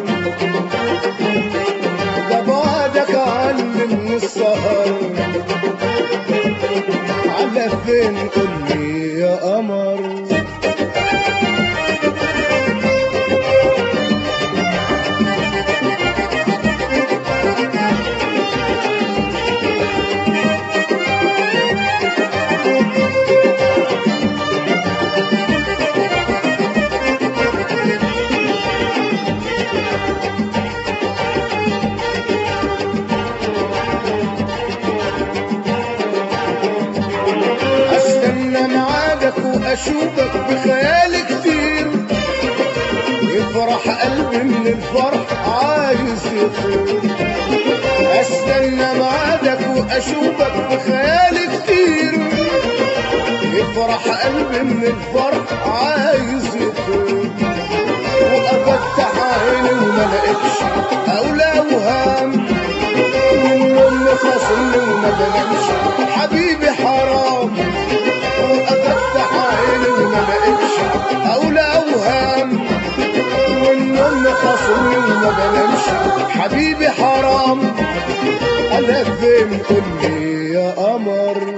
ده بعدك عني من السهر على فين قولي يا قمر استنى معادك واشوفك بخيالي كتير يفرح قلبي من الفرح عايز يطير استنى معادك واشوفك بخيالي كتير يفرح قلبي من الفرح عايز يطير وافتح عيني وما لقيتش اولى اوهام والنوم خاصمني وما بنامش حبيبي حرام وافتح عيني وما لقيتش اولى اوهام والنوم خاصمني وما بنامش حبيبي حرام انا فين قولي يا قمر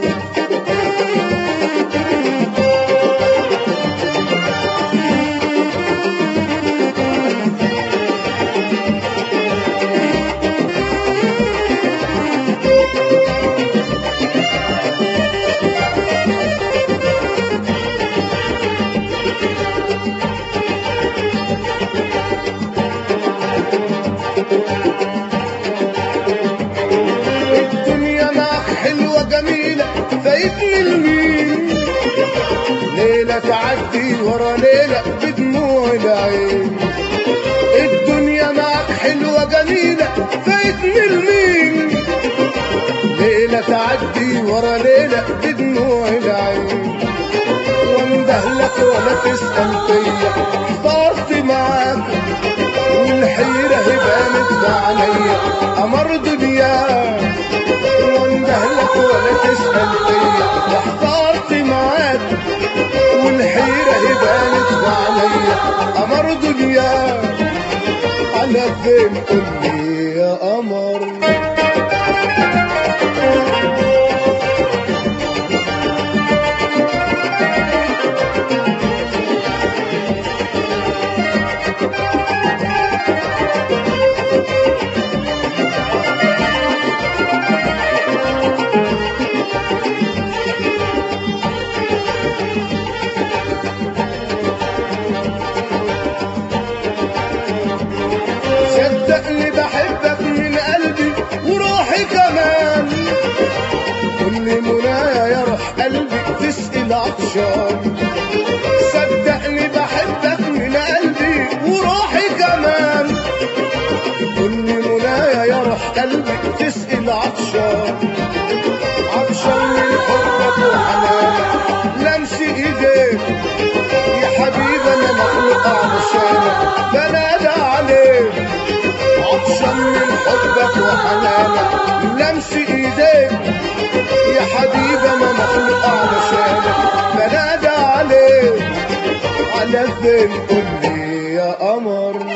الدنيا معك حلوة جميلة فايتني المين ليلة تعدي ورا ليلة بدموع العين الدنيا معك حلوة جميلة فايتني المين ليلة تعدي ورا ليلة بدموع العين واندهلك ولا تسأل فيا احترت معاك والحيرة هبانت عليا قمر دنيا واندهلك ولا تسأل فيا احترت معاك والحيرة هبانت عليا قمر دنيا على فين قولي يا قمر صدقني بحبك من قلبي وروحي كمان كل منايا يا روح قلبي تسقي عطشان صدقني بحبك من قلبي وروحي كمان كل منايا يا روح قلبي تسقي العطشان عطشان من حبك وحنانك لمس ايديك يا حبيبي انا مخلوق علشانك بنادى عليك عطشان من حبك وحنانك لمس ايديك يا حبيبي انا مخلوق علشانك بنادى عليك على فين قولي يا قمر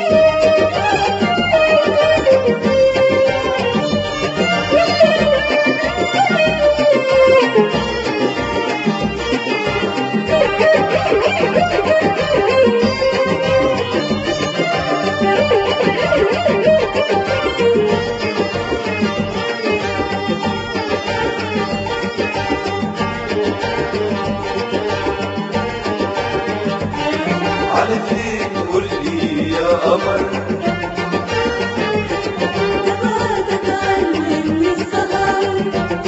على فين قول لي يا قمر بعدك عني السهر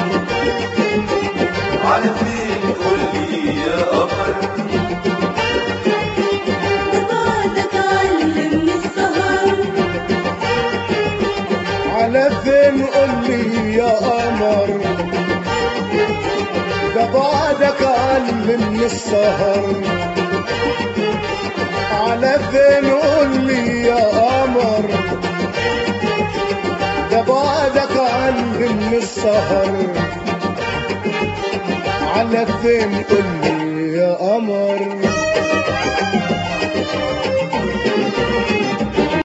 على فين قول لي يا قمر بعدك عني السهر على فين قولي يا قمر ده بعدك عني من السهر على فين قولي يا قمر ده بعدك عني من السهر على فين قولي يا قمر